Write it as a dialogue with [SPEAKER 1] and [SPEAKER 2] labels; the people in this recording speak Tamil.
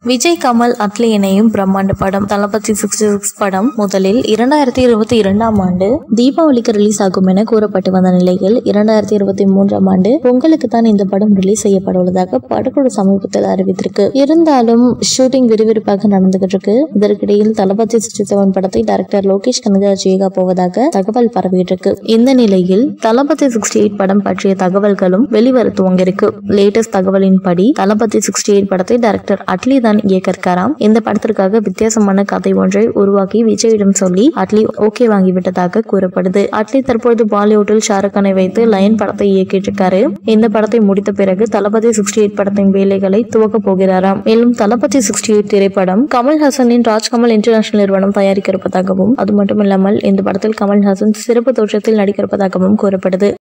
[SPEAKER 1] விஜய் கமல் அட்லி இணையும் பிரம்மாண்ட படம் தளபதி சிக்ஸ்டி சிக்ஸ் படம் முதலில் இரண்டாயிரத்தி இருபத்தி இரண்டாம் ஆண்டு தீபாவளிக்கு ரிலீஸ் ஆகும் என கூறப்பட்டு வந்த நிலையில் இரண்டாயிரத்தி இருபத்தி மூன்றாம் ஆண்டு பொங்கலுக்கு தான் இந்த படம் ரிலீஸ் செய்யப்பட உள்ளதாக படக்குழு சமீபத்தில் அறிவித்திருக்கு இருந்தாலும் ஷூட்டிங் விறுவிறுப்பாக நடந்துகிட்டு இருக்கு இதற்கிடையில் தளபதி சிக்ஸ்டி செவன் படத்தை டைரக்டர் லோகேஷ் கனகராஜ் இயக்க போவதாக தகவல் பரவிட்டு இருக்கு இந்த நிலையில் தளபதி சிக்ஸ்டி எயிட் படம் பற்றிய தகவல்களும் வெளிவர துவங்கியிருக்கு லேட்டஸ்ட் தகவலின்படி தளபதி சிக்ஸ்டி எயிட் படத்தை டைரக்டர் அட்லி தான் இயக்க இருக்காராம் இந்த படத்திற்காக வித்தியாசமான கதை ஒன்றை உருவாக்கி விஜயிடம் சொல்லி அட்லி ஓகே வாங்கிவிட்டதாக கூறப்படுது அட்லி தற்பொழுது பாலிவுட்டில் ஷாருக்கானை வைத்து லயன் படத்தை இயக்கிட்டு இருக்காரு இந்த படத்தை முடித்த பிறகு தளபதி சிக்ஸ்டி எயிட் படத்தின் வேலைகளை துவக்க போகிறாராம் மேலும் தளபதி சிக்ஸ்டி எயிட் திரைப்படம் கமல்ஹாசனின் ராஜ்கமல் இன்டர்நேஷனல் நிறுவனம் தயாரிக்க இருப்பதாகவும் அது மட்டுமில்லாமல் இந்த படத்தில் கமல்ஹாசன் சிறப்பு தோற்றத்தில் நடிக்க இருப்பதாகவும் கூறப்படுது